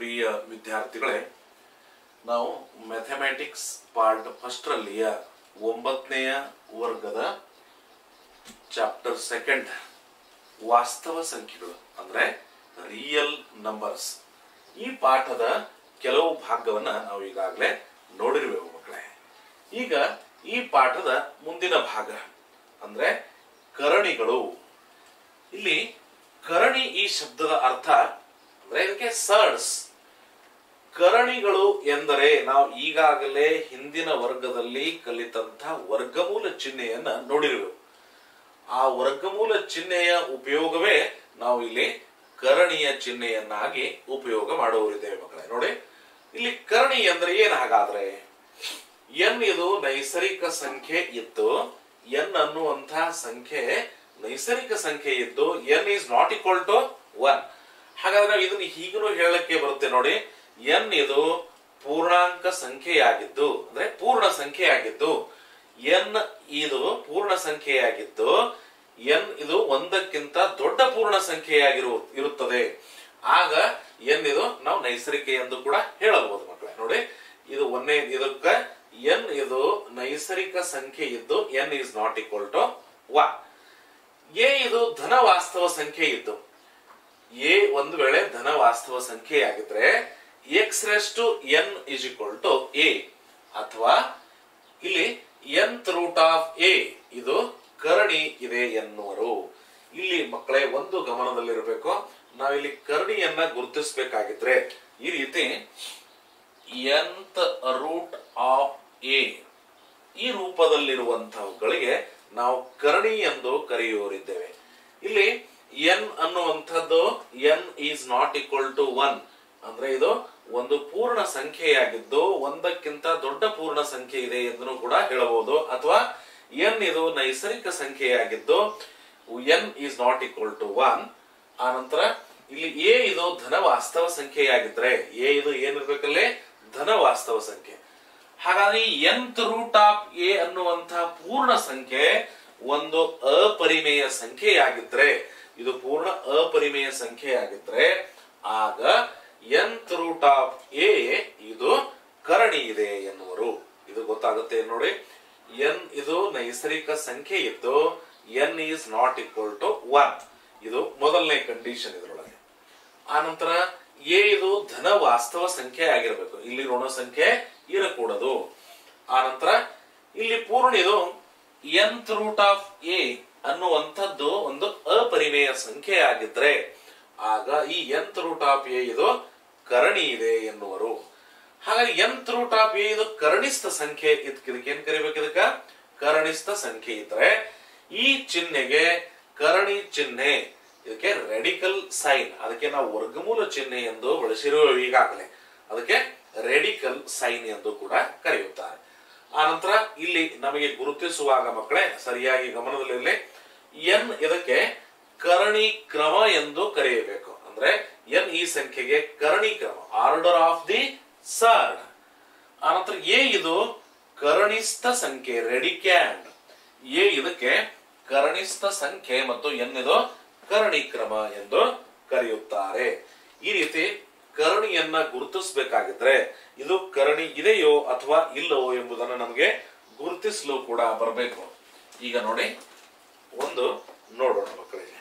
ಪ್ರಿಯ ವಿದ್ಯಾರ್ಥಿಗಳೇ ನಾವು mathematics part ಫಸ್ಟ್ರಲ್ಲಿಯ ಒಂಬತ್ತನೆಯ ವರ್ಗದ ಚಾಪ್ಟರ್ ಸೆಕೆಂಡ್ ವಾಸ್ತವ ಸಂಖ್ಯೆಗಳು ಅಂದ್ರೆ ರಿಯಲ್ ನಂಬರ್ಸ್ ಈ ಪಾಠದ ಕೆಲವು ಭಾಗವನ್ನ ನಾವು ಈಗಾಗಲೇ ನೋಡಿರುವೆವು ಮಕ್ಕಳೇ ಈಗ ಈ ಪಾಠದ ಮುಂದಿನ ಭಾಗ ಅಂದ್ರೆ ಕರಣಿಗಳು ಇಲ್ಲಿ ಕರಣಿ ಈ ಶಬ್ದದ ಅರ್ಥ ಅಂದ್ರೆ ಇದಕ್ಕೆ ಸರ್ಡ್ಸ್ ಕರಣಿಗಳು ಎಂದರೆ ನಾವು ಈಗಾಗಲೇ ಹಿಂದಿನ ವರ್ಗದಲ್ಲಿ ಕಲಿತಂತ ವರ್ಗಮೂಲ ಚಿಹ್ನೆಯನ್ನ ನೋಡಿರುವೆವು ಆ ವರ್ಗಮೂಲ ಚಿಹ್ನೆಯ ಉಪಯೋಗವೇ ನಾವು ಇಲ್ಲಿ ಕರಣಿಯ ಚಿಹ್ನೆಯನ್ನಾಗಿ ಉಪಯೋಗ ಮಾಡುವರಿದ್ದೇವೆ ಮಕ್ಕಳೇ ನೋಡಿ ಇಲ್ಲಿ ಕರಣಿ ಅಂದ್ರೆ ಏನ್ ಹಾಗಾದ್ರೆ ಎನ್ ಇದು ನೈಸರ್ಗಿಕ ಸಂಖ್ಯೆ ಇತ್ತು ಎನ್ ಅನ್ನುವಂತಹ ಸಂಖ್ಯೆ ನೈಸರ್ಗಿಕ ಸಂಖ್ಯೆ ಇದ್ದು n is not equal to one ಹಾಗಾದ್ರೆ ನಾವು ಇದನ್ನ ಹೀಗೂ ಹೇಳಕ್ಕೆ ಬರುತ್ತೆ ನೋಡಿ ಎನ್ ಇದು ಪೂರ್ಣಾಂಕ ಸಂಖ್ಯೆಯಾಗಿದ್ದು ಅಂದ್ರೆ ಪೂರ್ಣ ಸಂಖ್ಯೆಯಾಗಿದ್ದು ಎನ್ ಇದು ಪೂರ್ಣ ಸಂಖ್ಯೆಯಾಗಿದ್ದು ಎನ್ ಇದು ಒಂದಕ್ಕಿಂತ ದೊಡ್ಡ ಪೂರ್ಣ ಸಂಖ್ಯೆಯಾಗಿರು ಇರುತ್ತದೆ ಆಗ ಎನ್ ಇದು ನಾವು ನೈಸರ್ಗಿಕ ಎಂದು ಕೂಡ ಹೇಳಬಹುದು ಮಕ್ಕಳೇ ನೋಡಿ ಇದು ಒಂದೇ ಇದಕ್ಕ ಎನ್ ಇದು ನೈಸರ್ಗಿಕ ಸಂಖ್ಯೆ ಇದ್ದು n is not equal to one a ಇದು ಧನ ವಾಸ್ತವ ಸಂಖ್ಯೆ ಇದ್ದು ಎ ಒಂದು ವೇಳೆ ಧನ ವಾಸ್ತವ ಸಂಖ್ಯೆಯಾಗಿದ್ರೆ x rest n is equal to a ಅಥವಾ ಇಲ್ಲಿ ಎನ್ತ್ ರೂಟ್ ಆಫ್ ಎ ಇದು ಕರಣಿ ಇದೆ ಎನ್ನುವರು ಇಲ್ಲಿ ಮಕ್ಕಳೇ ಒಂದು ಗಮನದಲ್ಲಿರಬೇಕು ನಾವಿಲ್ಲಿ ಕರಣಿಯನ್ನ ಗುರುತಿಸಬೇಕಾಗಿದ್ರೆ ಈ ರೀತಿ ಎಂತ್ ರೂಟ್ ಆಫ್ ಎ ಈ ರೂಪದಲ್ಲಿರುವಂತಹವುಗಳಿಗೆ ನಾವು ಕರಣಿ ಎಂದು ಕರೆಯುವರಿದ್ದೇವೆ ಇಲ್ಲಿ ಎನ್ ಅನ್ನುವಂಥದ್ದು n is not equal to one ಅಂದ್ರೆ ಇದು ಒಂದು ಪೂರ್ಣ ಸಂಖ್ಯೆಯಾಗಿದ್ದು ಒಂದಕ್ಕಿಂತ ದೊಡ್ಡ ಪೂರ್ಣ ಸಂಖ್ಯೆ ಇದೆ ಎಂದು ಕೂಡ ಹೇಳಬಹುದು ಅಥವಾ ಎನ್ ಇದು ನೈಸರ್ಗಿಕ ಸಂಖ್ಯೆಯಾಗಿದ್ದು n is not equal to one ಆನಂತರ ಇಲ್ಲಿ ಎ ಇದು ಧನ ವಾಸ್ತವ ಸಂಖ್ಯೆಯಾಗಿದ್ರೆ ಎ ಇದು ಏನಿರ್ಬೇಕಲ್ಲೇ ಧನ ವಾಸ್ತವ ಸಂಖ್ಯೆ ಹಾಗಾಗಿ ಎಂತ್ ರೂಟ್ ಆಫ್ ಎ ಅನ್ನುವಂತಹ ಪೂರ್ಣ ಸಂಖ್ಯೆ ಒಂದು ಅಪರಿಮೇಯ ಸಂಖ್ಯೆಯಾಗಿದ್ರೆ ಇದು ಪೂರ್ಣ ಅಪರಿಮೇಯ ಸಂಖ್ಯೆಯಾಗಿದ್ರೆ ಆಗ ಎಂತ್ ರೂಟ್ ಆಫ್ ಎ ಇದು ಕರಣಿ ಇದೆ ಎನ್ನುವರು ಇದು ಗೊತ್ತಾಗುತ್ತೆ ನೋಡಿ ಎನ್ ಇದು ನೈಸರ್ಗಿಕ ಸಂಖ್ಯೆ ಇದ್ದು n is not equal to one ಇದು ಮೊದಲನೇ ಕಂಡೀಷನ್ ಇದರೊಳಗೆ ಆನಂತರ ಎ ಇದು ಧನ ವಾಸ್ತವ ಸಂಖ್ಯೆ ಆಗಿರಬೇಕು ಇಲ್ಲಿ ಋಣ ಸಂಖ್ಯೆ ಇರಕೂಡದು ಆನಂತರ ಇಲ್ಲಿ ಪೂರ್ಣ ಇದು ಎಂತ್ ರೂಟ್ ಆಫ್ ಎ ಅನ್ನುವಂಥದ್ದು ಒಂದು ಅಪರಿಮೇಯ ಸಂಖ್ಯೆ ಆಗಿದ್ರೆ ಆಗ ಈ ಎಂತ್ ರೂಟ್ ಆಫ್ ಎ ಇದು ಕರಣಿ ಇದೆ ಎನ್ನುವರು ಹಾಗಾಗಿ ಎಂತ್ ರೂಟ್ ಆಫ್ ಎ ಇದು ಕರಣಿಸ್ಥ ಸಂಖ್ಯೆ ಇದಕ್ಕೆ ಏನ್ ಕರಿಬೇಕು ಇದಕ್ಕ ಕರಣಿಸ್ಥ ಸಂಖ್ಯೆ ಇದ್ರೆ ಈ ಚಿಹ್ನೆಗೆ ಕರಣಿ ಚಿಹ್ನೆ ಇದಕ್ಕೆ ರೆಡಿಕಲ್ ಸೈನ್ ಅದಕ್ಕೆ ನಾವು ವರ್ಗಮೂಲ ಚಿಹ್ನೆ ಎಂದು ಬಳಸಿರುವ ಈಗಾಗಲೇ ಅದಕ್ಕೆ ರೆಡಿಕಲ್ ಸೈನ್ ಎಂದು ಕೂಡ ಕರೆಯುತ್ತಾರೆ ಆನಂತರ ಇಲ್ಲಿ ನಮಗೆ ಗುರುತಿಸುವಾಗ ಮಕ್ಕಳೇ ಸರಿಯಾಗಿ ಗಮನದಲ್ಲಿರಲಿ ಎನ್ ಇದಕ್ಕೆ ಕರಣಿ ಕ್ರಮ ಎಂದು ಕರೆಯಬೇಕು ಅಂದ್ರೆ ಎನ್ ಈ ಸಂಖ್ಯೆಗೆ ಕರಣಿ ಕ್ರಮ ಆರ್ಡರ್ ಆಫ್ ದಿ ಸರ್ಡ್ ಆನಂತರ ಎ ಇದು ಕರಣಿಸ್ಥ ಸಂಖ್ಯೆ ರೆಡಿಕ್ಯಾಂಡ್ ಎ ಇದಕ್ಕೆ ಕರಣಿಸ್ಥ ಸಂಖ್ಯೆ ಮತ್ತು ಎನ್ ಇದು ಕರಣಿ ಕ್ರಮ ಎಂದು ಕರೆಯುತ್ತಾರೆ ಈ ರೀತಿ ಕರಣಿಯನ್ನ ಗುರುತಿಸಬೇಕಾಗಿದ್ರೆ ಇದು ಕರಣಿ ಇದೆಯೋ ಅಥವಾ ಇಲ್ಲವೋ ಎಂಬುದನ್ನು ನಮಗೆ ಗುರುತಿಸಲು ಕೂಡ ಬರಬೇಕು ಈಗ ನೋಡಿ ಒಂದು ನೋಡೋಣ ಮಕ್ಕಳಿಗೆ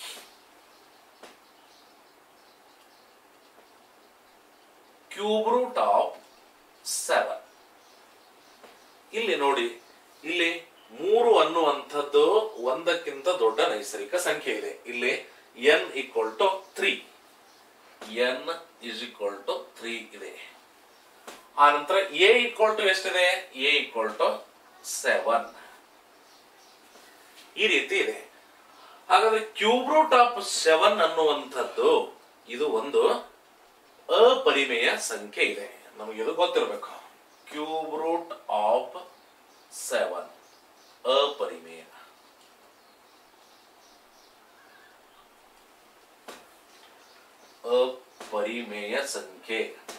ಕ್ಯೂಬ್ ರೂಟ್ ಆಫ್ ಸೆವೆನ್ ಇಲ್ಲಿ ನೋಡಿ ಇಲ್ಲಿ ಮೂರು ಅನ್ನುವಂಥದ್ದು ಒಂದಕ್ಕಿಂತ ದೊಡ್ಡ ನೈಸರ್ಗಿಕ ಸಂಖ್ಯೆ ಇದೆ ಇಲ್ಲಿ n equal to three n is equal to three ಇದೆ ಆ ನಂತರ ಎ ಈಕ್ವಲ್ ಟು ಎಷ್ಟಿದೆ ಎ ಈಕ್ವಲ್ ಟು ಸೆವೆನ್ ಈ ರೀತಿ ಇದೆ ಹಾಗಾದ್ರೆ ಕ್ಯೂಬ್ ರೂಟ್ ಆಫ್ ಸೆವೆನ್ ಅನ್ನುವಂಥದ್ದು ಇದು ಒಂದು ಅಪರಿಮೇಯ ಸಂಖ್ಯೆ ಇದೆ ನಮಗೆ ಇದು ಗೊತ್ತಿರಬೇಕು ಕ್ಯೂಬ್ ರೂಟ್ ಆಫ್ ಸೆವೆನ್ ಅಪರಿಮೇಯ ಅಪರಿಮೇಯ ಸಂಖ್ಯೆ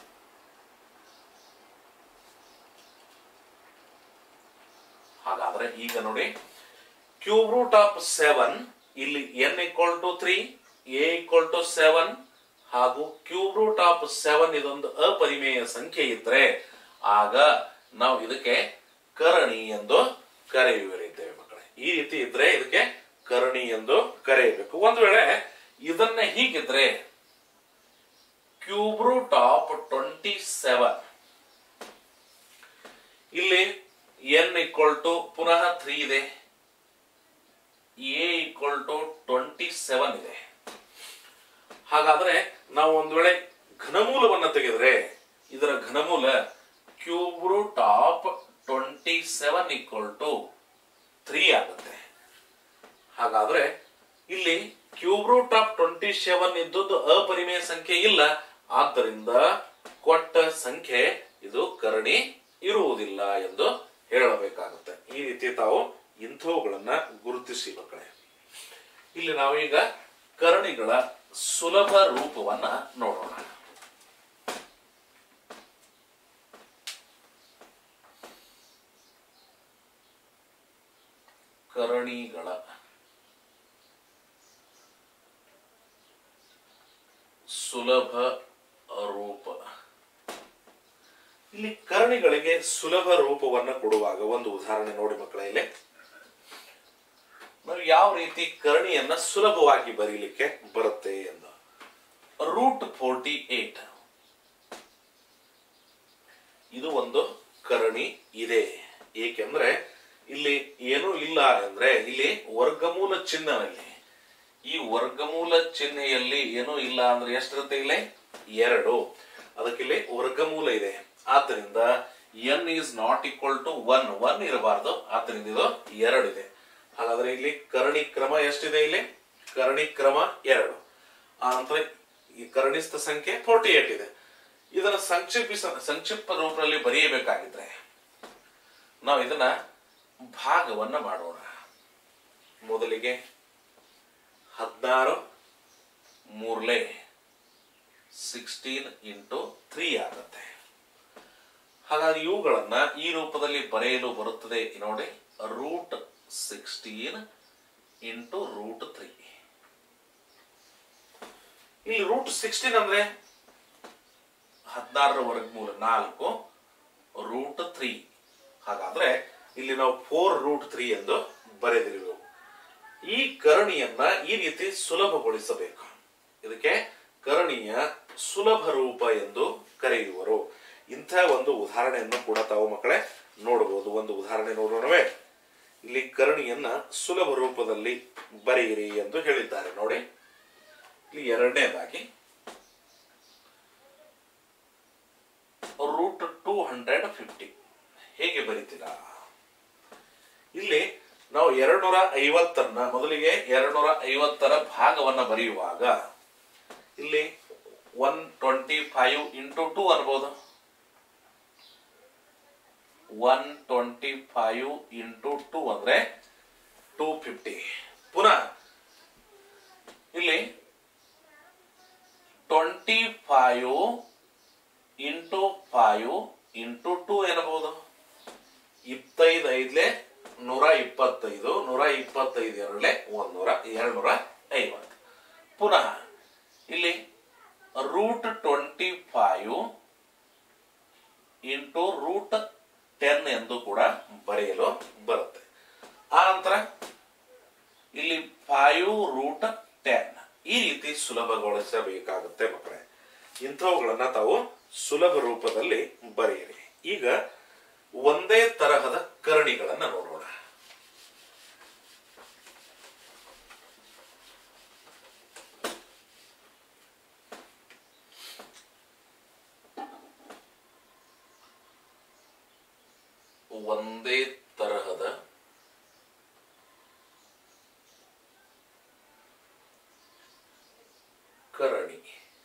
ಹಾಗಾದ್ರೆ ಈಗ ನೋಡಿ ಕ್ಯೂಬ್ ರೂಟ್ ಆಫ್ ಸೆವೆನ್ ಇಲ್ಲಿ n equal to three a equal to seven ಹಾಗೂ ಕ್ಯೂಬ್ ರೂಟ್ ಆಫ್ ಸೆವೆನ್ ಇದೊಂದು ಅಪರಿಮೇಯ ಸಂಖ್ಯೆ ಇದ್ರೆ ಆಗ ನಾವು ಇದಕ್ಕೆ ಕರಣಿ ಎಂದು ಕರೆಯುವರಿದ್ದೇವೆ ಮಕ್ಕಳೇ ಈ ರೀತಿ ಇದ್ರೆ ಇದಕ್ಕೆ ಕರಣಿ ಎಂದು ಕರೆಯಬೇಕು ಒಂದು ವೇಳೆ ಇದನ್ನ ಹೀಗಿದ್ರೆ cube root of twenty seven ಇಲ್ಲಿ ಎನ್ ಈಕ್ವಲ್ ಟು ಪುನಃ ತ್ರೀ ಇದೆ a equal to twenty seven ಇದೆ ಹಾಗಾದ್ರೆ ನಾವು ಒಂದು ವೇಳೆ ಘನಮೂಲವನ್ನು ತೆಗೆದ್ರೆ ಇದರ ಘನಮೂಲ cube root of twenty seven equal to three ಆಗುತ್ತೆ ಹಾಗಾದ್ರೆ ಇಲ್ಲಿ cube root of twenty seven ಇದ್ದದ್ದು ಅಪರಿಮೇಯ ಸಂಖ್ಯೆ ಇಲ್ಲ ಆದ್ದರಿಂದ ಕೊಟ್ಟ ಸಂಖ್ಯೆ ಇದು ಕರಣಿ ಇರುವುದಿಲ್ಲ ಎಂದು ಹೇಳಬೇಕಾಗುತ್ತೆ ಈ ರೀತಿ ತಾವು ಇಂಥವುಗಳನ್ನ ಗುರುತಿಸಿ ಮಕ್ಕಳೇ ಇಲ್ಲಿ ನಾವೀಗ ಕರಣಿಗಳ ಸುಲಭ ರೂಪವನ್ನ ನೋಡೋಣ ಕರಣಿಗಳ ಸುಲಭ ರೂಪ ಇಲ್ಲಿ ಕರಣಿಗಳಿಗೆ ಸುಲಭ ರೂಪವನ್ನ ಕೊಡುವಾಗ ಒಂದು ಉದಾಹರಣೆ ನೋಡಿ ಮಕ್ಕಳ ಇಲ್ಲಿ ನಾವು ಯಾವ ರೀತಿ ಕರಣಿಯನ್ನ ಸುಲಭವಾಗಿ ಬರೀಲಿಕ್ಕೆ ಬರುತ್ತೆ ಎಂದು ರೂಟ್ ಫೋರ್ಟಿ ಏಟ್ ಇದು ಒಂದು ಕರಣಿ ಇದೆ ಏಕೆಂದ್ರೆ ಇಲ್ಲಿ ಏನೂ ಇಲ್ಲ ಅಂದ್ರೆ ಇಲ್ಲಿ ವರ್ಗಮೂಲ ಚಿಹ್ನೆಯಲ್ಲಿ ಈ ವರ್ಗಮೂಲ ಚಿಹ್ನೆಯಲ್ಲಿ ಏನೂ ಇಲ್ಲ ಅಂದ್ರೆ ಎಷ್ಟಿರುತ್ತೆ ಇಲ್ಲಿ ಎರಡು ಅದಕ್ಕೆ ಇಲ್ಲಿ ವರ್ಗಮೂಲ ಇದೆ ಆದ್ದರಿಂದ n is not equal to one one ಇರಬಾರ್ದು ಆದ್ದರಿಂದ ಇದು ಎರಡಿದೆ ಹಾಗಾದ್ರೆ ಇಲ್ಲಿ ಕರಣಿ ಕ್ರಮ ಎಷ್ಟಿದೆ ಇಲ್ಲಿ ಕರಣಿ ಕ್ರಮ ಎರಡು ಆ ನಂತರ ಈ ಕರಣಿಸ್ಥ ಸಂಖ್ಯೆ ಫೋರ್ಟಿ ಏಟ್ ಇದೆ ಇದನ್ನ ಸಂಕ್ಷಿಪ್ತ ಸಂಕ್ಷಿಪ್ತ ರೂಪದಲ್ಲಿ ಬರೆಯಬೇಕಾಗಿದ್ರೆ ನಾವು ಇದನ್ನ ಭಾಗವನ್ನ ಮಾಡೋಣ ಮೊದಲಿಗೆ ಹದಿನಾರು ಮೂರ್ಲೆ ಸಿಕ್ಸ್ಟೀನ್ ಇಂಟು ತ್ರೀ ಆಗುತ್ತೆ ಹಾಗಾಗಿ ಇವುಗಳನ್ನ ಈ ರೂಪದಲ್ಲಿ ಬರೆಯಲು ಬರುತ್ತದೆ ನೋಡಿ root sixteen into root three ಇಲ್ಲಿ ರೂಟ್ ಸಿಕ್ಸ್ಟೀನ್ ಅಂದ್ರೆ ಹದಿನಾರರ ವರ್ಗಮೂಲ ನಾಲ್ಕು ರೂಟ್ ತ್ರೀ ಹಾಗಾದ್ರೆ ಇಲ್ಲಿ ನಾವು ಫೋರ್ ರೂಟ್ ತ್ರೀ ಎಂದು ಬರೆದಿರುವೆವು ಈ ಕರಣಿಯನ್ನ ಈ ರೀತಿ ಸುಲಭಗೊಳಿಸಬೇಕು ಇದಕ್ಕೆ ಕರಣಿಯ ಸುಲಭ ರೂಪ ಎಂದು ಕರೆಯುವರು ಇಂಥ ಒಂದು ಉದಾಹರಣೆಯನ್ನು ಕೂಡ ತಾವು ಮಕ್ಕಳೇ ನೋಡಬಹುದು ಒಂದು ಉದಾಹರಣೆ ನೋಡೋಣವೇ ಇಲ್ಲಿ ಕರಣಿಯನ್ನ ಸುಲಭ ರೂಪದಲ್ಲಿ ಬರೆಯಿರಿ ಎಂದು ಹೇಳಿದ್ದಾರೆ ನೋಡಿ ಇಲ್ಲಿ ಎರಡನೇದಾಗಿ ರೂಟ್ ಟೂ ಹಂಡ್ರೆಡ್ ಫಿಫ್ಟಿ ಹೇಗೆ ಬರಿತೀರಾ ಇಲ್ಲಿ ನಾವು ಎರಡ್ನೂರ ಐವತ್ತನ್ನ ಮೊದಲಿಗೆ ಎರಡ್ನೂರ ಐವತ್ತರ ಭಾಗವನ್ನ ಬರೆಯುವಾಗ ಇಲ್ಲಿ one twenty five into two ಅನ್ಬೋದು one twenty five into two ಅಂದ್ರೆ ಟೂ ಫಿಫ್ಟಿ ಪುನಃ ಇಲ್ಲಿ twenty five into five into two ಏನಬಹುದು ಇಪ್ಪತ್ತೈದು ಐದ್ಲೆ ನೂರ ಇಪ್ಪತ್ತೈದು ನೂರ ಇಪ್ಪತ್ತೈದು ಎರಡ್ಲೆ ಒಂದೂರ ಎರಡ್ನೂರ ಐವತ್ತು ಪುನಃ ಇಲ್ಲಿ root twenty five into root ten ಎಂದು ಕೂಡ ಬರೆಯಲು ಬರುತ್ತೆ ಆ ನಂತರ ಇಲ್ಲಿ ಫೈವ್ ರೂಟ್ ಟೆನ್ ಈ ರೀತಿ ಸುಲಭಗೊಳಿಸಬೇಕಾಗುತ್ತೆ ಮಕ್ಕಳೇ ಇಂಥವುಗಳನ್ನ ತಾವು ಸುಲಭ ರೂಪದಲ್ಲಿ ಬರೆಯಿರಿ ಈಗ ಒಂದೇ ತರಹದ ಕರಣಿಗಳನ್ನ ನೋಡೋಣ ಒಂದೇ ತರಹದ ಕರಣಿ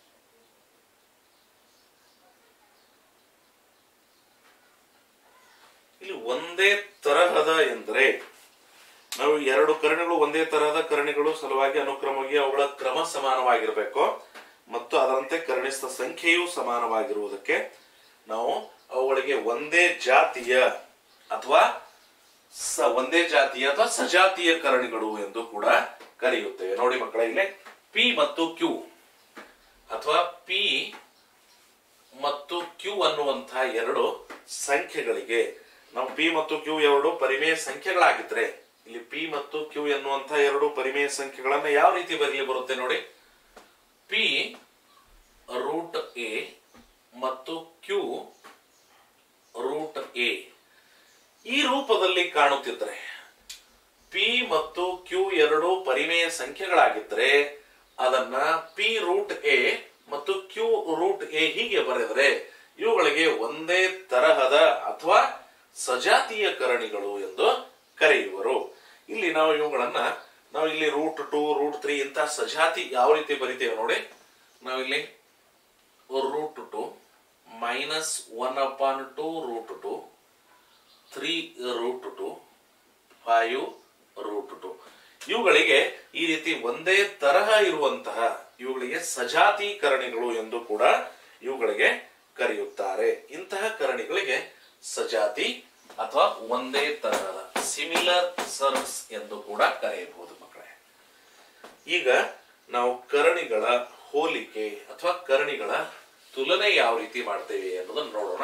ಇಲ್ಲಿ ಒಂದೇ ತರಹದ ಎಂದರೆ ನಾವು ಎರಡು ಕರಣಿಗಳು ಒಂದೇ ತರಹದ ಕರಣಿಗಳು ಸಲುವಾಗಿ ಅನುಕ್ರಮವಾಗಿ ಅವುಗಳ ಕ್ರಮ ಸಮಾನವಾಗಿರಬೇಕು ಮತ್ತು ಅದರಂತೆ ಕರಣಿಸಿದ ಸಂಖ್ಯೆಯು ಸಮಾನವಾಗಿರುವುದಕ್ಕೆ ನಾವು ಅವುಗಳಿಗೆ ಒಂದೇ ಜಾತಿಯ ಅಥವಾ ಸ ಒಂದೇ ಜಾತಿಯ ಅಥವಾ ಸಜಾತಿಯ ಕರಣಿಗಳು ಎಂದು ಕೂಡ ಕರೆಯುತ್ತೇವೆ ನೋಡಿ ಮಕ್ಕಳ ಇಲ್ಲಿ ಪಿ ಮತ್ತು ಕ್ಯೂ ಅಥವಾ ಪಿ ಮತ್ತು ಕ್ಯೂ ಅನ್ನುವಂತಹ ಎರಡು ಸಂಖ್ಯೆಗಳಿಗೆ ನಾವು ಪಿ ಮತ್ತು ಕ್ಯೂ ಎರಡು ಪರಿಮೇಯ ಸಂಖ್ಯೆಗಳಾಗಿದ್ರೆ ಇಲ್ಲಿ ಪಿ ಮತ್ತು ಕ್ಯೂ ಎನ್ನುವಂತಹ ಎರಡು ಪರಿಮೇಯ ಸಂಖ್ಯೆಗಳನ್ನ ಯಾವ ರೀತಿ ಬರಲಿ ಬರುತ್ತೆ ನೋಡಿ ಪಿ ರೂಟ್ ಎ ಮತ್ತು ಕ್ಯೂ ರೂಟ್ ಎ ಈ ರೂಪದಲ್ಲಿ ಕಾಣುತ್ತಿದ್ರೆ ಪಿ ಮತ್ತು ಕ್ಯೂ ಎರಡು ಪರಿಮೇಯ ಸಂಖ್ಯೆಗಳಾಗಿದ್ರೆ ಅದನ್ನ ಪಿ ರೂಟ್ ಎ ಮತ್ತು ಕ್ಯೂ ರೂಟ್ ಎ ಹೀಗೆ ಬರೆದರೆ ಇವುಗಳಿಗೆ ಒಂದೇ ತರಹದ ಅಥವಾ ಸಜಾತೀಯ ಕರಣಿಗಳು ಎಂದು ಕರೆಯುವರು ಇಲ್ಲಿ ನಾವು ಇವುಗಳನ್ನ ನಾವು ಇಲ್ಲಿ ರೂಟ್ ಟು ರೂಟ್ ತ್ರೀ ಇಂತಹ ಸಜಾತಿ ಯಾವ ರೀತಿ ಬರಿತೇವೆ ನೋಡಿ ನಾವಿಲ್ಲಿ root two minus one upon two root two three root two five root two ಇವುಗಳಿಗೆ ಈ ರೀತಿ ಒಂದೇ ತರಹ ಇರುವಂತಹ ಇವುಗಳಿಗೆ ಸಜಾತೀಕರಣಿಗಳು ಎಂದು ಕೂಡ ಇವುಗಳಿಗೆ ಕರೆಯುತ್ತಾರೆ ಇಂತಹ ಕರಣಿಗಳಿಗೆ ಸಜಾತಿ ಅಥವಾ ಒಂದೇ ತರಹದ ಸಿಮಿಲರ್ ಸರ್ಸ್ ಎಂದು ಕೂಡ ಕರೆಯಬಹುದು ಮಕ್ಕಳೇ ಈಗ ನಾವು ಕರಣಿಗಳ ಹೋಲಿಕೆ ಅಥವಾ ಕರಣಿಗಳ ತುಲನೆ ಯಾವ ರೀತಿ ಮಾಡ್ತೇವೆ ಅನ್ನೋದನ್ನು ನೋಡೋಣ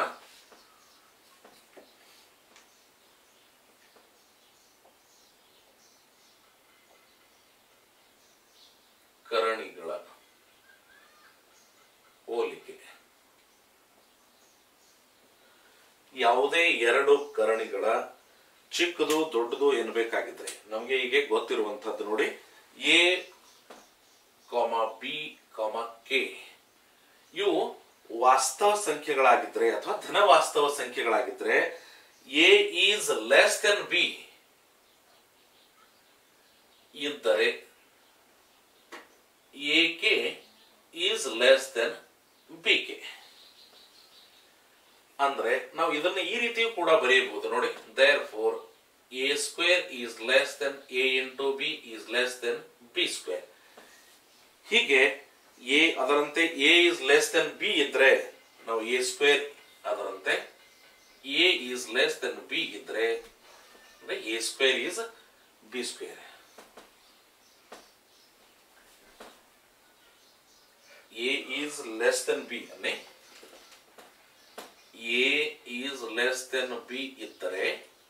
ಕರಣಿಗಳ ಹೋಲಿಕೆ ಯಾವುದೇ ಎರಡು ಕರಣಿಗಳ ಚಿಕ್ಕದು ದೊಡ್ಡದು ಎನ್ಬೇಕಾಗಿದ್ರೆ ನಮಗೆ ಈಗ ಗೊತ್ತಿರುವಂತದ್ದು ನೋಡಿ ಎ ಕಾಮ ಬಿ ಕಾಮ ಕೆ ಇವು ವಾಸ್ತವ ಸಂಖ್ಯೆಗಳಾಗಿದ್ರೆ ಅಥವಾ ಧನ ವಾಸ್ತವ ಸಂಖ್ಯೆಗಳಾಗಿದ್ರೆ a is less than b ಇದ್ದರೆ a k is less than b k ಅಂದ್ರೆ ನಾವು ಇದನ್ನ ಈ ರೀತಿಯೂ ಕೂಡ ಬರೆಯಬಹುದು ನೋಡಿ therefore a square is less than a into b is less than b square ಹೀಗೆ ಎ ಅದರಂತೆ a is less than b ಇದ್ರೆ ನಾವು ಎ ಸ್ಕ್ವೇರ್ ಅದರಂತೆ a is less than b ಇದ್ರೆ ಅಂದ್ರೆ a square is b square a is less than B ಅನ್ನೇ a is less than b ಇದ್ದರೆ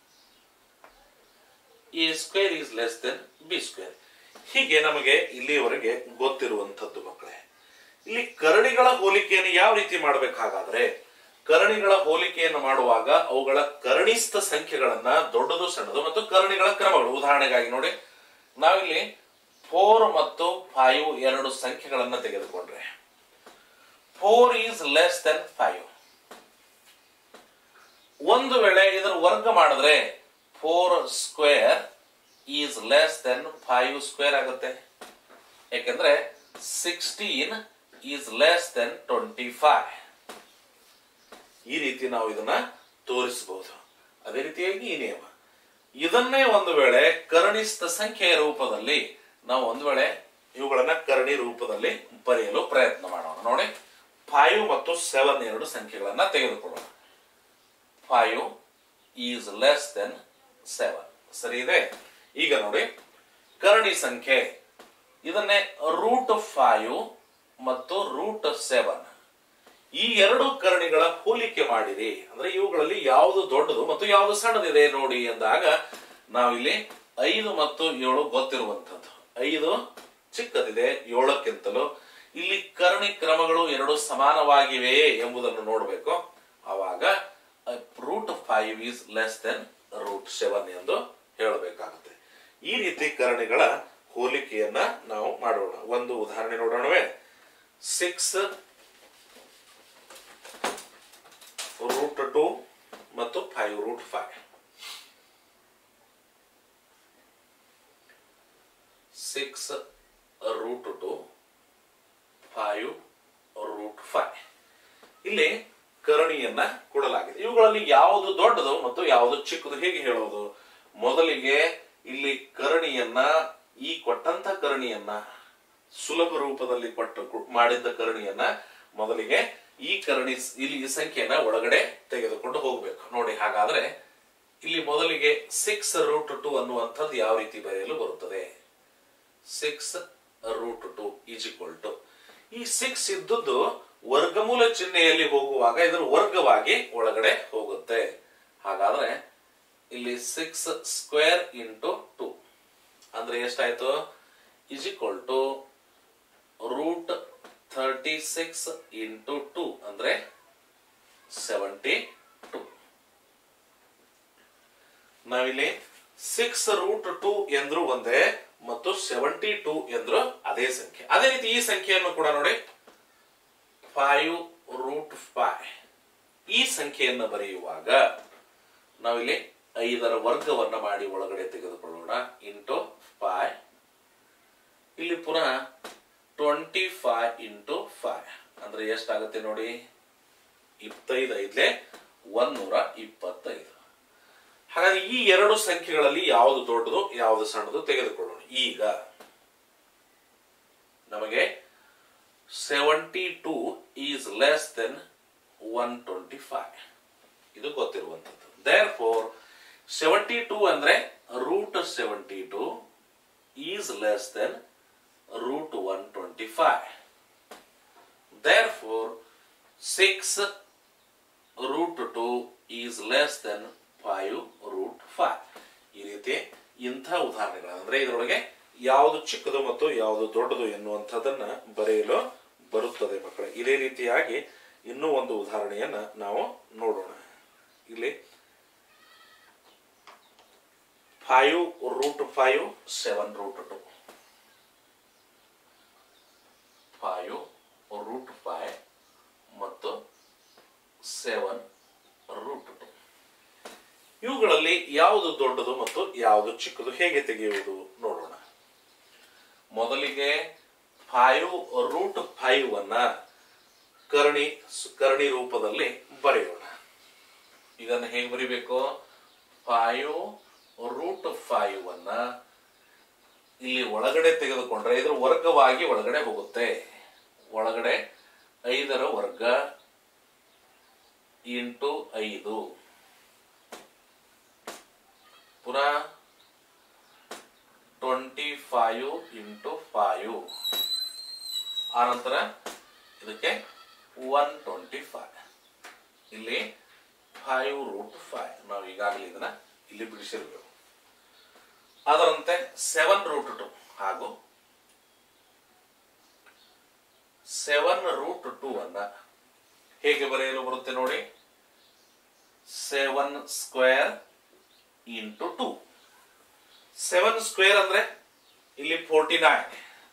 a square is less than b square ಹೀಗೆ ನಮಗೆ ಇಲ್ಲಿಯವರೆಗೆ ಗೊತ್ತಿರುವಂತದ್ದು ಮಕ್ಕಳೇ ಇಲ್ಲಿ ಕರಣಿಗಳ ಹೋಲಿಕೆಯನ್ನು ಯಾವ ರೀತಿ ಮಾಡಬೇಕಾಗಾದ್ರೆ ಕರಣಿಗಳ ಹೋಲಿಕೆಯನ್ನು ಮಾಡುವಾಗ ಅವುಗಳ ಕರಣಿಸ್ಥ ಸಂಖ್ಯೆಗಳನ್ನ ದೊಡ್ಡದು ಸಣ್ಣದು ಮತ್ತು ಕರಣಿಗಳ ಕ್ರಮಗಳು ಉದಾಹರಣೆಗಾಗಿ ನೋಡಿ ನಾವಿಲ್ಲಿ ಫೋರ್ ಮತ್ತು ಫೈವ್ ಎರಡು ಸಂಖ್ಯೆಗಳನ್ನ ತೆಗೆದುಕೊಂಡ್ರೆ four is less than five ಒಂದು ವೇಳೆ ಇದರ ವರ್ಗ ಮಾಡಿದ್ರೆ four square is less than five square ಆಗುತ್ತೆ ಯಾಕಂದ್ರೆ sixteen is less than twenty five ಈ ರೀತಿ ನಾವು ಇದನ್ನ ತೋರಿಸಬಹುದು ಅದೇ ರೀತಿಯಾಗಿ ಈ ನಿಯಮ ಇದನ್ನೇ ಒಂದು ವೇಳೆ ಕರಣಿಸ್ಥ ಸಂಖ್ಯೆಯ ರೂಪದಲ್ಲಿ ನಾವು ಒಂದು ವೇಳೆ ಇವುಗಳನ್ನ ಕರಣಿ ರೂಪದಲ್ಲಿ ಬರೆಯಲು ಪ್ರಯತ್ನ ಮಾಡೋಣ ನೋಡಿ ಫೈವ್ ಮತ್ತು ಸೆವೆನ್ ಎರಡು ಸಂಖ್ಯೆಗಳನ್ನ ತೆಗೆದುಕೊಳ್ಳೋಣ five is less than seven ಸರಿ ಇದೆ ಈಗ ನೋಡಿ ಕರಣಿ ಸಂಖ್ಯೆ ಇದನ್ನೇ ರೂಟ್ ಫೈವ್ ಮತ್ತು ರೂಟ್ ಸೆವೆನ್ ಈ ಎರಡು ಕರಣಿಗಳ ಹೋಲಿಕೆ ಮಾಡಿರಿ ಅಂದ್ರೆ ಇವುಗಳಲ್ಲಿ ಯಾವುದು ದೊಡ್ಡದು ಮತ್ತು ಯಾವುದು ಸಣ್ಣದಿದೆ ನೋಡಿ ಎಂದಾಗ ನಾವಿಲ್ಲಿ ಐದು ಮತ್ತು ಏಳು ಗೊತ್ತಿರುವಂತದ್ದು ಐದು ಚಿಕ್ಕದಿದೆ ಏಳಕ್ಕಿಂತಲೂ ಇಲ್ಲಿ ಕರ್ಣಿ ಕ್ರಮಗಳು ಎರಡು ಸಮಾನವಾಗಿವೆ ಎಂಬುದನ್ನು ನೋಡಬೇಕು ಆವಾಗ root five is less than root seven ಎಂದು ಹೇಳಬೇಕಾಗುತ್ತೆ ಈ ರೀತಿ ಕರಣಿಗಳ ಹೋಲಿಕೆಯನ್ನ ನಾವು ಮಾಡೋಣ ಒಂದು ಉದಾಹರಣೆ ನೋಡೋಣವೇ ಸಿಕ್ಸ್ ರೂಟ್ ಟು ಮತ್ತು five root five six root two five root five ಇಲ್ಲಿ ಕರಣಿಯನ್ನ ಕೊಡಲಾಗಿದೆ ಇವುಗಳಲ್ಲಿ ಯಾವುದು ದೊಡ್ಡದು ಮತ್ತು ಯಾವುದು ಚಿಕ್ಕದು ಹೇಗೆ ಹೇಳೋದು ಮೊದಲಿಗೆ ಇಲ್ಲಿ ಕರಣಿಯನ್ನ ಈ ಕೊಟ್ಟಂತ ಕರಣಿಯನ್ನ ಸುಲಭ ರೂಪದಲ್ಲಿ ಕೊಟ್ಟು ಕೊ- ಮಾಡಿದ್ದ ಕರಣಿಯನ್ನ ಮೊದಲಿಗೆ ಈ ಕರಣಿ ಇಲ್ಲಿ ಈ ಸಂಖ್ಯೆಯನ್ನ ಒಳಗಡೆ ತೆಗೆದುಕೊಂಡು ಹೋಗ್ಬೇಕು ನೋಡಿ ಹಾಗಾದ್ರೆ ಇಲ್ಲಿ ಮೊದಲಿಗೆ ಸಿಕ್ಸ್ ರೂಟ್ ಟು ಅನ್ನುವಂಥದ್ದು ಯಾವ ರೀತಿ ಬರೆಯಲು ಬರುತ್ತದೆ six root two is equal to ಈ ಸಿಕ್ಸ್ ಇದ್ದದ್ದು ವರ್ಗಮೂಲ ಚಿಹ್ನೆಯಲ್ಲಿ ಹೋಗುವಾಗ ಇದರ ವರ್ಗವಾಗಿ ಒಳಗಡೆ ಹೋಗುತ್ತೆ ಹಾಗಾದ್ರೆ ಇಲ್ಲಿ ಸಿಕ್ಸ್ ಸ್ಕ್ವೇರ್ ಇಂಟು ಟು ಅಂದ್ರೆ ಎಷ್ಟಾಯ್ತು is equal to root thirty six into two ಅಂದ್ರೆ ಸೆವೆಂಟಿ ಟು ನಾವಿಲ್ಲಿ ಸಿಕ್ಸ್ ರೂಟ್ ಟು ಎಂದ್ರು ಒಂದೇ ಮತ್ತು ಸೆವೆಂಟಿ ಟು ಎಂದ್ರು ಅದೇ ಸಂಖ್ಯೆ ಅದೇ ರೀತಿ ಈ ಸಂಖ್ಯೆಯನ್ನು ಕೂಡ ನೋಡಿ ಫೈವ್ ರೂಟ್ ಫೈವ್ ಈ ಸಂಖ್ಯೆಯನ್ನು ಬರೆಯುವಾಗ ನಾವಿಲ್ಲಿ ಐದರ ವರ್ಗವನ್ನ ಮಾಡಿ ಒಳಗಡೆ ತೆಗೆದುಕೊಳ್ಳೋಣ ಇಂಟು ಫೈವ್ ಇಲ್ಲಿ ಪುನಃ ಟ್ವೆಂಟಿ ಫೈವ್ ಇಂಟು ಫೈವ್ ಅಂದ್ರೆ ಎಷ್ಟಾಗುತ್ತೆ ನೋಡಿ ಇಪ್ಪತ್ತೈದು ಐದ್ಲೆ ಒಂದೂರ ಇಪ್ಪತ್ತೈದು ಹಾಗಾದ್ರೆ ಈ ಎರಡು ಸಂಖ್ಯೆಗಳಲ್ಲಿ ಯಾವುದು ದೊಡ್ಡದು ಯಾವುದು ಸಣ್ಣದು ತೆಗೆದುಕೊಳ್ಳೋಣ ಈಗ ನಮಗೆ seventy two is less than one twenty five ಇದು ಗೊತ್ತಿರುವಂಥದ್ದು ದೇರ್ ಫೋರ್ ಸೆವೆಂಟಿ ಟೂ ಅಂದ್ರೆ root seventy two is less than root one twenty five therefore six root two is less than five root five ಈ ರೀತಿ ಇಂಥ ಉದಾಹರಣೆಗಳು ಅಂದ್ರೆ ಇದರೊಳಗೆ ಯಾವುದು ಚಿಕ್ಕದು ಮತ್ತು ಯಾವುದು ದೊಡ್ಡದು ಎನ್ನುವಂಥದ್ದನ್ನ ಬರೆಯಲು ಬರುತ್ತದೆ ಮಕ್ಕಳೇ ಇದೇ ರೀತಿಯಾಗಿ ಇನ್ನೂ ಒಂದು ಉದಾಹರಣೆಯನ್ನ ನಾವು ನೋಡೋಣ ಇಲ್ಲಿ five root five seven root two five root five ಮತ್ತು ಸೆವೆನ್ ರೂಟ್ ಟು ಇವುಗಳಲ್ಲಿ ಯಾವುದು ದೊಡ್ಡದು ಮತ್ತು ಯಾವುದು ಚಿಕ್ಕದು ಹೇಗೆ ತೆಗೆಯುವುದು ನೋಡೋಣ ಮೊದಲಿಗೆ ಫೈವ್ ರೂಟ್ ಫೈವ್ ಅನ್ನ ಕರ್ಣಿ ಕರ್ಣಿ ರೂಪದಲ್ಲಿ ಬರೆಯೋಣ ಇದನ್ನು ಹೇಗೆ ಬರಿಬೇಕು ಫೈವ್ ರೂಟ್ ಫೈವ್ ಅನ್ನ ಇಲ್ಲಿ ಒಳಗಡೆ ತೆಗೆದುಕೊಂಡ್ರೆ ಇದ್ರ ವರ್ಗವಾಗಿ ಒಳಗಡೆ ಹೋಗುತ್ತೆ ಒಳಗಡೆ ಐದರ ವರ್ಗ ಇಂಟು ಐದು ಪುನಃ ಟ್ವೆಂಟಿ ಫೈವ್ ಇಂಟು ಫೈವ್ ಆನಂತರ ಇದಕ್ಕೆ ಒನ್ ಟ್ವೆಂಟಿ ಫೈವ್ ಇಲ್ಲಿ ಫೈವ್ ರೂಟ್ ಫೈವ್ ನಾವು ಈಗಾಗಲೇ ಇದನ್ನ ಇಲ್ಲಿ ಬಿಡಿಸಿರ್ಬೇಕು ಅದರಂತೆ ಸೆವೆನ್ ರೂಟ್ ಟು ಹಾಗೂ ಸೆವೆನ್ ರೂಟ್ ಟು ಅನ್ನ ಹೇಗೆ ಬರೆಯಲು ಬರುತ್ತೆ ನೋಡಿ seven square into two seven square ಅಂದ್ರೆ ಇಲ್ಲಿ forty nine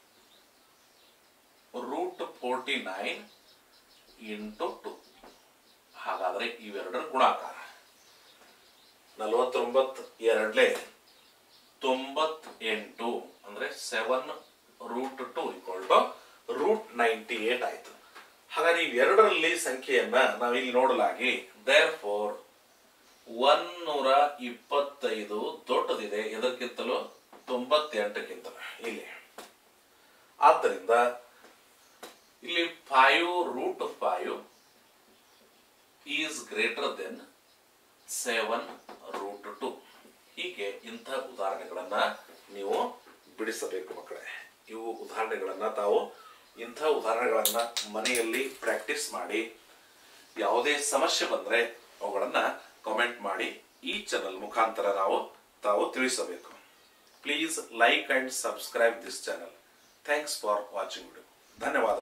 root forty nine into two ಹಾಗಾದ್ರೆ ಇವೆರಡರ ಗುಣಾಕಾರ ನಲವತ್ತೊಂಬತ್ತು ಎರಡ್ಲೆ ತೊಂಬತ್ತೆಂಟು ಅಂದ್ರೆ seven root two equal to root ninety eight ಆಯ್ತು ಹಾಗಾದ್ರೆ ಇವೆರಡರಲ್ಲಿ ಸಂಖ್ಯೆಯನ್ನ ನಾವಿಲ್ಲಿ ನೋಡಲಾಗಿ ದೇರ್ ಫೋರ್ ಒನ್ನೂರ ಇಪ್ಪತ್ತೈದು ದೊಡ್ಡದಿದೆ ಎದಕ್ಕಿಂತಲೂ ತೊಂಬತ್ತೆಂಟಕ್ಕಿಂತ ಇಲ್ಲಿ ಆದ್ದರಿಂದ ಇಲ್ಲಿ five root five is greater than seven root two ಹೀಗೆ ಇಂಥ ಉದಾಹರಣೆಗಳನ್ನ ನೀವು ಬಿಡಿಸಬೇಕು ಮಕ್ಕಳೇ ಇವು ಉದಾಹರಣೆಗಳನ್ನ ತಾವು ಇಂಥ ಉದಾಹರಣೆಗಳನ್ನ ಮನೆಯಲ್ಲಿ ಪ್ರಾಕ್ಟೀಸ್ ಮಾಡಿ ಯಾವುದೇ ಸಮಸ್ಯೆ ಬಂದ್ರೆ ಅವುಗಳನ್ನ ಕಾಮೆಂಟ್ ಮಾಡಿ ಈ ಚಾನಲ್ ಮುಖಾಂತರ ನಾವು ತಾವು ತಿಳಿಸಬೇಕು please like and subscribe this channel thanks for watching video ಧನ್ಯವಾದ